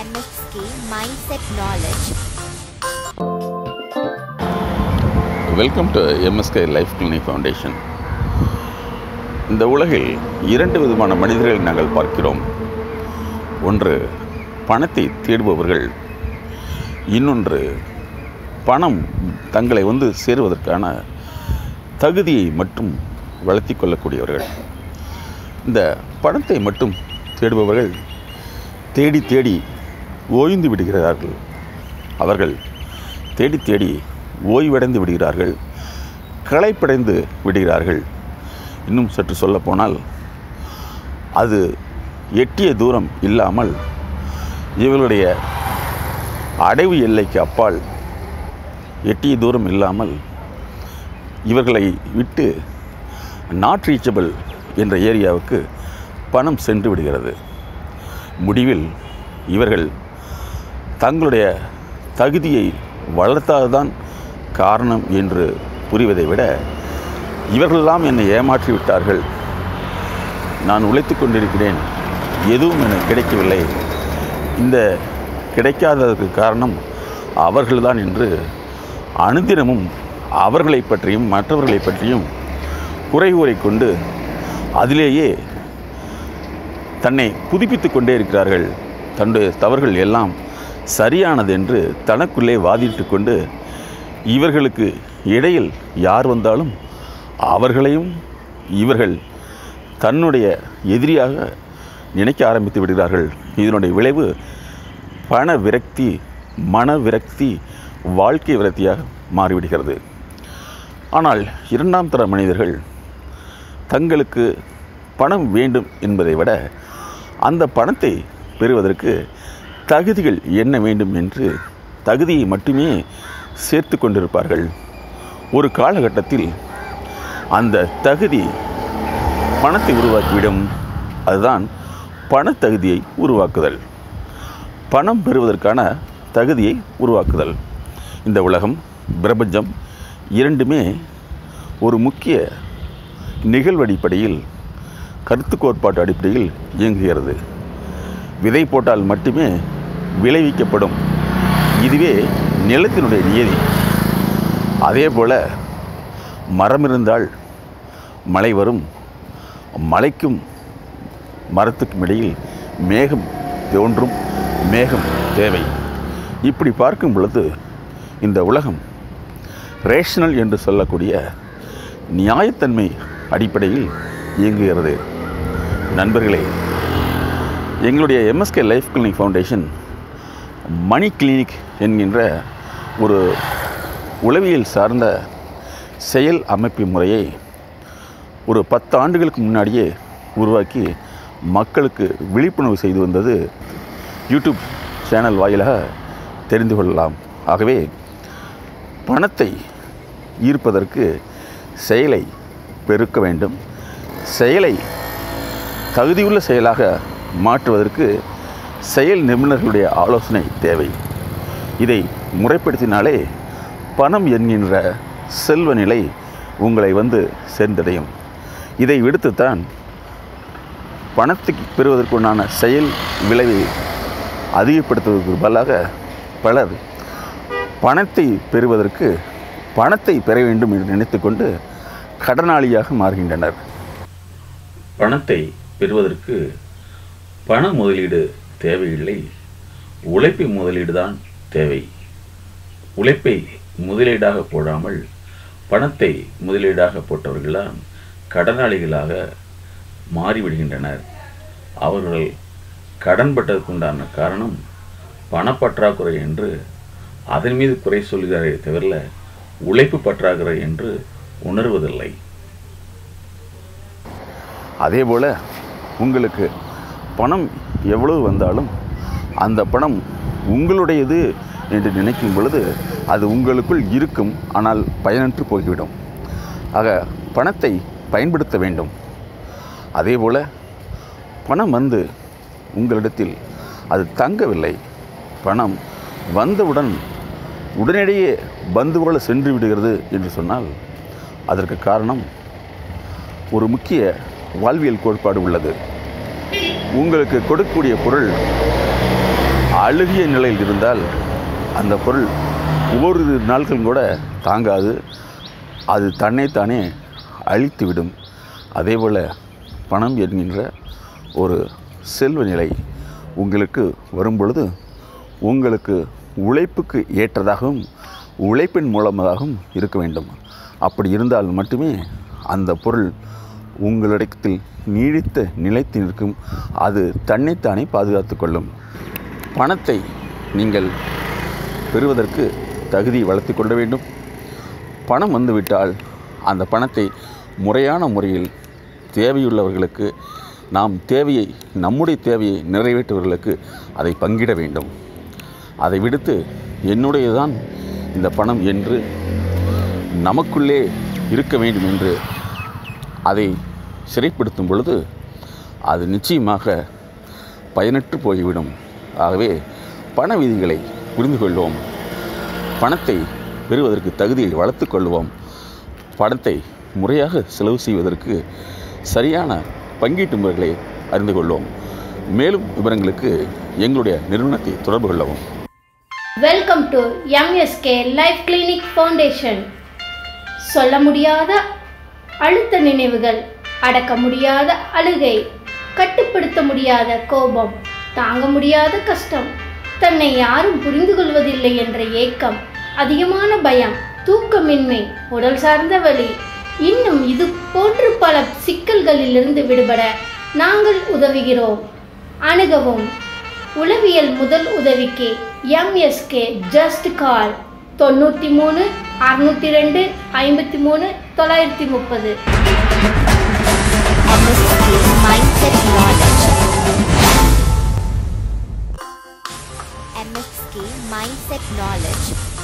MSK Mindset Knowledge. Welcome to MSK life clinic foundation இந்த உலகில் இரண்டு விதமான மனிதர்களை நாங்கள் பார்க்கிறோம் ஒன்று பணத்தை தேடுபவர்கள் இன்னொன்று பணம் தங்களை வந்து சேருவதற்கான தகுதியை மட்டும் வளர்த்தி கொள்ளக்கூடியவர்கள் இந்த பணத்தை மட்டும் தேடுபவர்கள் தேடி தேடி ஓய்ந்து விடுகிறார்கள் அவர்கள் தேடி தேடி ஓய்வடைந்து விடுகிறார்கள் களைப்படைந்து விடுகிறார்கள் இன்னும் சற்று சொல்லப்போனால் அது எட்டிய தூரம் இல்லாமல் இவர்களுடைய அடைவு எல்லைக்கு அப்பால் எட்டிய தூரம் இல்லாமல் இவர்களை விட்டு நாட் ரீச்சபிள் என்ற ஏரியாவுக்கு பணம் சென்று விடுகிறது முடிவில் இவர்கள் தங்களுடைய தகுதியை வளர்த்தால்தான் காரணம் என்று புரிவதை விட இவர்களெல்லாம் என்னை ஏமாற்றி விட்டார்கள் நான் உழைத்து கொண்டிருக்கிறேன் எதுவும் எனக்கு கிடைக்கவில்லை இந்த கிடைக்காததற்கு காரணம் அவர்கள்தான் என்று அனுதினமும் அவர்களை பற்றியும் மற்றவர்களை பற்றியும் குறை கூறிக்கொண்டு அதிலேயே தன்னை புதுப்பித்து கொண்டே இருக்கிறார்கள் தன்னுடைய தவறுகள் எல்லாம் சரியானது என்று தனக்குள்ளே வாதிட்டு கொண்டு இவர்களுக்கு இடையில் யார் வந்தாலும் அவர்களையும் இவர்கள் தன்னுடைய எதிரியாக நினைக்க ஆரம்பித்து விடுகிறார்கள் இதனுடைய விளைவு பண விரக்தி மன விரக்தி வாழ்க்கை விரக்தியாக மாறிவிடுகிறது ஆனால் இரண்டாம் தர மனிதர்கள் தங்களுக்கு பணம் வேண்டும் என்பதை விட அந்த பணத்தை பெறுவதற்கு தகுதிகள் என்ன வேண்டும் என்று தகுதியை மட்டுமே சேர்த்து கொண்டிருப்பார்கள் ஒரு காலகட்டத்தில் அந்த தகுதி பணத்தை உருவாக்கிவிடும் அதுதான் பணத்தகுதியை உருவாக்குதல் பணம் பெறுவதற்கான தகுதியை உருவாக்குதல் இந்த உலகம் பிரபஞ்சம் இரண்டுமே ஒரு முக்கிய நிகழ்வு அடிப்படையில் கருத்து கோட்பாட்டு அடிப்படையில் இயங்குகிறது விதை போட்டால் மட்டுமே விளைவிக்கப்படும் இதுவே நிலத்தினுடைய நியதி அதே போல் மரம் இருந்தால் மழை வரும் மலைக்கும் மரத்துக்கும் இடையில் மேகம் தோன்றும் மேகம் தேவை இப்படி பார்க்கும் பொழுது இந்த உலகம் ரேஷனல் என்று சொல்லக்கூடிய நியாயத்தன்மை அடிப்படையில் இயங்குகிறது நண்பர்களே எங்களுடைய MSK life clinic foundation money clinic என்கின்ற ஒரு உளவியல் சார்ந்த செயல் அமைப்பு முறையை ஒரு பத்து ஆண்டுகளுக்கு முன்னாடியே உருவாக்கி மக்களுக்கு விழிப்புணர்வு செய்து வந்தது யூடியூப் சேனல் வாயிலாக தெரிந்து கொள்ளலாம் ஆகவே பணத்தை ஈர்ப்பதற்கு செயலை பெருக்க வேண்டும் செயலை தகுதியுள்ள செயலாக மாற்றுவதற்கு செயல் நிபுணர்களுடைய ஆலோசனை தேவை இதை முறைப்படுத்தினாலே பணம் என்கின்ற செல்வ நிலை உங்களை வந்து சேர்ந்தடையும் இதை விடுத்துத்தான் பணத்தை பெறுவதற்குண்டான செயல் விளைவை அதிகப்படுத்துவதற்கு பதிலாக பலர் பணத்தை பெறுவதற்கு பணத்தை பெற வேண்டும் என்று நினைத்துக்கொண்டு கடனாளியாக மாறுகின்றனர் பணத்தை பெறுவதற்கு பண முதலீடு தேவையில்லை உழைப்பு முதலீடு தான் தேவை உழைப்பை முதலீடாக போடாமல் பணத்தை முதலீடாக போட்டவர்கள்தான் கடனாளிகளாக மாறிவிடுகின்றனர் அவர்கள் கடன்பட்டதற்குண்டான காரணம் பணப்பற்றாக்குறை என்று அதன் மீது குறை சொல்கிறாரே தவிர உழைப்பு பற்றாக்குறை என்று உணர்வதில்லை அதே போல் உங்களுக்கு பணம் எவ்வளவு வந்தாலும் அந்த பணம் உங்களுடையது என்று நினைக்கும் பொழுது அது உங்களுக்குள் இருக்கும் ஆனால் பயனற்று போய்விடும் ஆக பணத்தை பயன்படுத்த வேண்டும் அதே போல் பணம் வந்து உங்களிடத்தில் அது தங்கவில்லை பணம் வந்தவுடன் உடனடியே பந்து போல சென்று விடுகிறது என்று சொன்னால் அதற்கு காரணம் ஒரு முக்கிய வாழ்வியல் கோட்பாடு உள்ளது உங்களுக்கு கொடுக்கக்கூடிய பொருள் அழுகிய நிலையில் இருந்தால் அந்த பொருள் ஓரிரு நாட்கள் கூட தாங்காது அது தன்னைத்தானே அழித்துவிடும் அதேபோல் பணம் என்கின்ற ஒரு செல்வ நிலை உங்களுக்கு வரும்பொழுது உங்களுக்கு உழைப்புக்கு ஏற்றதாகவும் உழைப்பின் மூலமாகவும் இருக்க வேண்டும் அப்படி இருந்தால் மட்டுமே அந்த பொருள் உங்களிடத்தில் நீடித்த நிலைத்து நிற்கும் அது தன்னைத்தானே பாதுகாத்து கொள்ளும் பணத்தை நீங்கள் பெறுவதற்கு தகுதி வளர்த்து கொள்ள வேண்டும் பணம் வந்துவிட்டால் அந்த பணத்தை முறையான முறையில் தேவையுள்ளவர்களுக்கு நாம் தேவையை நம்முடைய தேவையை நிறைவேற்றுவர்களுக்கு அதை பங்கிட வேண்டும் அதை விடுத்து என்னுடையதான் இந்த பணம் என்று நமக்குள்ளே இருக்க வேண்டும் என்று அதை சிறைப்படுத்தும் பொழுது அது நிச்சயமாக பயனற்று போய்விடும் ஆகவே பண விதிகளை புரிந்து கொள்வோம் பணத்தை பெறுவதற்கு தகுதியை வளர்த்துக் கொள்வோம் பணத்தை முறையாக செலவு செய்வதற்கு சரியான பங்கீட்டு முறைகளை அறிந்து கொள்வோம் மேலும் விவரங்களுக்கு எங்களுடைய நிறுவனத்தை தொடர்பு கொள்ளவும் welcome to MSK life clinic foundation சொல்ல முடியாத அழுத்த நினைவுகள் அடக்க முடியாத அழுகை கட்டுப்படுத்த முடியாத கோபம் தாங்க முடியாத கஷ்டம் தன்னை யாரும் புரிந்து கொள்வதில்லை என்ற ஏக்கம் அதிகமான பயம் தூக்கமின்மை உடல் சார்ந்த வலி இன்னும் இது போன்று பல சிக்கல்களிலிருந்து விடுபட நாங்கள் உதவுகிறோம் அணுகவும் உளவியல் முதல் உதவிக்கு எம்எஸ்கே ஜஸ்ட் கால் தொண்ணூற்றி மூணு அறுநூற்றி ரெண்டு ஐம்பத்தி மூணு தொள்ளாயிரத்தி முப்பது MSK Mindset Knowledge. MSK Mindset Knowledge